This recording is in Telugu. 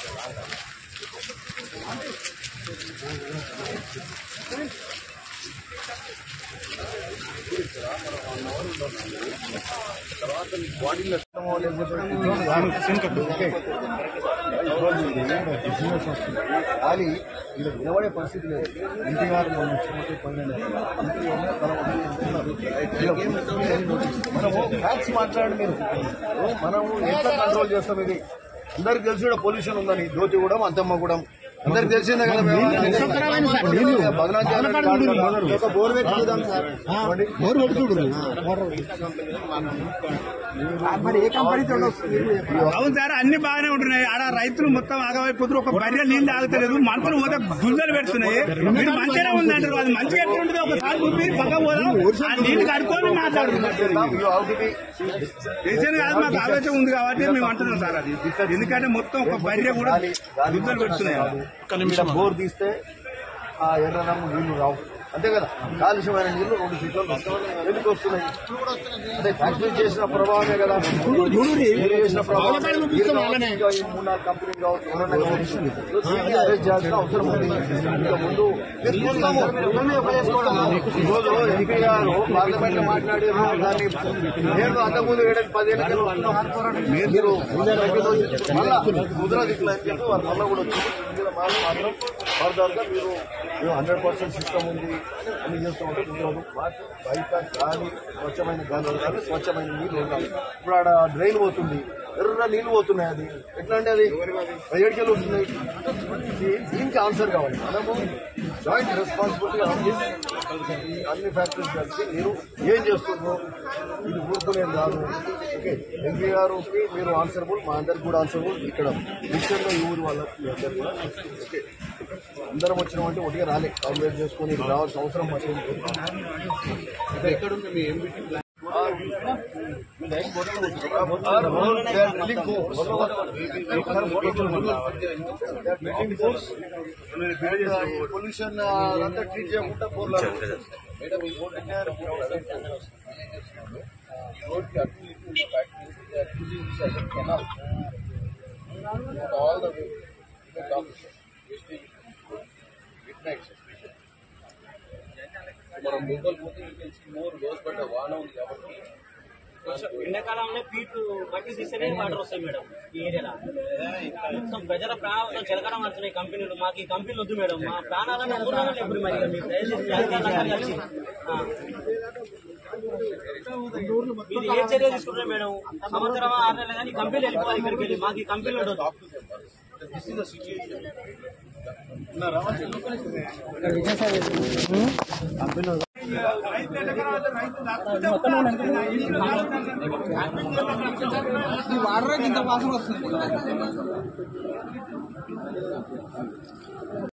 ఖాళీ ఇలా నిలబడే పరిస్థితి లేదు ఎన్టీఆర్ మొన్న వచ్చినట్టు పన్నెండు ఇంటికి ఉన్న తల ఉన్నారు. ఇలా మనము ఫ్యాక్ట్స్ మాట్లాడండి మీరు మనము ఎట్లా కంట్రోల్ చేస్తాం ఇది అందరికి తెలిసి కూడా పొల్యూషన్ ఉందని జ్యోతి కూడా అంతమ్మ కూడా అందరికి తెలిసిందే కదా మేము. భగనాథ్ జాలర్ కాదు కదా. ఒక బోర్ పెట్టి చూద్దాం సార్. ఇవ్వండి. అవును సార్ అన్ని బాగానే ఉంటున్నాయి ఆడ రైతులు మొత్తం ఆగమైపోతున్నారు ఒక బర్రె నీళ్ళు తాగుతలేదు మనుషులు పోతే గుంజలు పెడుతున్నాయి మీరు మంచిగా ఉందంటారు అది మంచిగా ఎట్లా ఉంటుంది ఒకసారి చూపి పక్క పోదాం ఆ నీళ్ళు కడుక్కొని మాట్లాడుతున్నారు You have to be recent కాదు మాకు ఆలోచన ఉంది కాబట్టి మేము అంటున్నాం సార్ అది ఎందుకంటే మొత్తం ఒక బర్రె కూడా గుంజలు పెడుతున్నాయి ఇక్కడ బోర్ తీస్తే ఆ ఎర్ర రంగు నీళ్లు రావు అంతే కదా కాలుష్యమైన నీళ్లు రెండు ఫీట్లు ఎందుకు వస్తున్నాయి అదే ఫ్యాక్టరీ చేసిన ప్రభావమే కదా మీరు చేసిన ప్రభావం మీరు కావచ్చు, ఇంకా ఈ మూడు నాలుగు కంపెనీలు కావచ్చు ఎవరన్నా కావచ్చు దీన్ని అరెస్ట్ చేయాల్సిన అవసరం ఉంది ఇంకా ముందు మీరు చూస్తాము ఈ రోజు ఎంపీ గారు పార్లమెంట్ లో మాట్లాడి దాన్ని నేను అంతకుముందు ఏడాది పదేళ్ళ కింద వస్తున్నాం. మీరు మళ్ళా ముద్ర దిక్కులు అని చెప్పి వారు మళ్ళా కూడా వచ్చి మీద మాత్రం మాత్రం ఫర్దర్ గా మీరు హండ్రెడ్ పర్సెంట్ సిస్టమ్ ఉంది అన్ని చేస్తామంటే కుదరదు వాటర్ బయట గాలి స్వచ్ఛమైన గాలి ఉండాలి స్వచ్ఛమైన నీళ్ళు ఉండాలి ఇప్పుడు ఆడ డ్రైన్ పోతుంది ఎర్ర నీళ్లు పోతున్నాయి అది ఎట్లా అంటే అది ఏడుకెళ్ళి వస్తున్నాయి దీ- దీనికి ఆన్సర్ కావాలి మనము జాయింట్ రెస్పాన్సిబిలిటీ ఈ అన్ని ఫ్యాక్టరీస్ కలిసి మీరు ఏం చేస్తున్నారు ఇది ఊరుకునేది కాదు ఓకే ఎంపీ గారుకి మీరు ఆన్సరబుల్ మా అందరికి కూడా ఆన్సరబుల్ ఇక్కడ ముఖ్యంగా ఈ ఊరు వాళ్ళకి మీ అందరు కూడా ఓకే అందరం వచ్చినామంటే ఒకటిగా రాలే కాంప్లీట్ చేసుకొని ఇక్కడ రావాల్సిన అవసరం ఎక్కడుంది మీ ఎంబీటీ ప్లాన్ పొల్యూషన్ అంతా ట్రీట్ చేయకుండా పోర్లాడు మేడం ఈ రోడ్ రోడ్ కి అటు ఇటు factories canal all the way midnights మనం లోకల్ పోతే మోర్ లోస్ పడ్డ వాన ఉంది కాబట్టి ఎండాకాలంలో పీట్లు మట్టి తీస్తేనే వాటర్ వస్తాయి మేడం ఈ ఏరియాలో మొత్తం ప్రజల ప్రాణాలతో చెలకడ మారుతున్నాయి కంపెనీలు మాకు ఈ కంపెనీలు వద్దు మేడం మా ప్రాణాలను అనుకున్నాను ఎప్పుడు మరి మీరు దయచేసి మీ అధికారులందరూ కలిసి ఆ. మీరు ఏ చర్య తీసుకుంటారు మేడం సంవత్సరం ఆరు నెలలు కానీ కంపెనీలు వెళ్ళిపోవాలి ఇక్కడికి వెళ్ళి మాకు ఈ కంపెనీలు ఉండదు this is the situation water ఇంత వాసన వస్తుంది